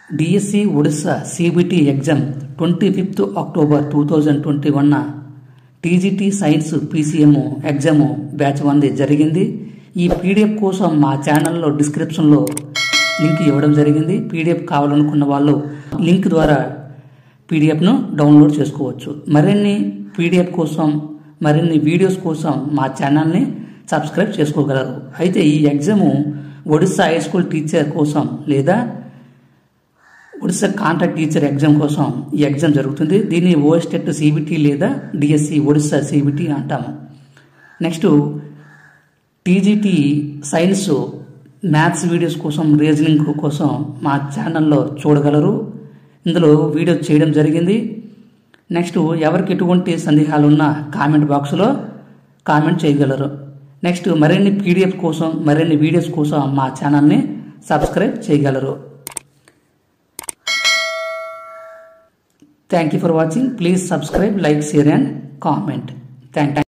DSC Odisha CBT exam twenty fifth October two thousand twenty one TGT science PCM exam batch వన్ది జరిగింది ఈ PDF కోసం మా ఛానల్లో డిస్క్రిప్షన్లో లింక్ ఇవ్వడం జరిగింది పీడిఎఫ్ కావాలనుకున్న వాళ్ళు లింక్ ద్వారా పీడిఎఫ్ను డౌన్లోడ్ చేసుకోవచ్చు మరిన్ని పీడిఎఫ్ కోసం మరిన్ని వీడియోస్ కోసం మా ఛానల్ని సబ్స్క్రైబ్ చేసుకోగలరు అయితే ఈ exam Odisha high school teacher కోసం లేదా ఒడిస్సా కాంట్రాక్ట్ టీచర్ ఎగ్జామ్ కోసం ఈ ఎగ్జామ్ జరుగుతుంది దీన్ని ఓఎస్టెట్ సిబిటి లేదా డిఎస్సి ఒడిస్సా సిబిటి అంటాము next TGT science maths videos కోసం రీజనింగ్ కోసం మా ఛానల్లో చూడగలరు ఇందులో వీడియో చేయడం జరిగింది నెక్స్ట్ ఎవరికి ఎటువంటి సందేహాలు ఉన్నా కామెంట్ బాక్స్లో కామెంట్ చేయగలరు నెక్స్ట్ మరిన్ని పీడిఎఫ్ కోసం మరిన్ని వీడియోస్ కోసం మా ఛానల్ని సబ్స్క్రైబ్ చేయగలరు thank you for watching please subscribe like share and comment thank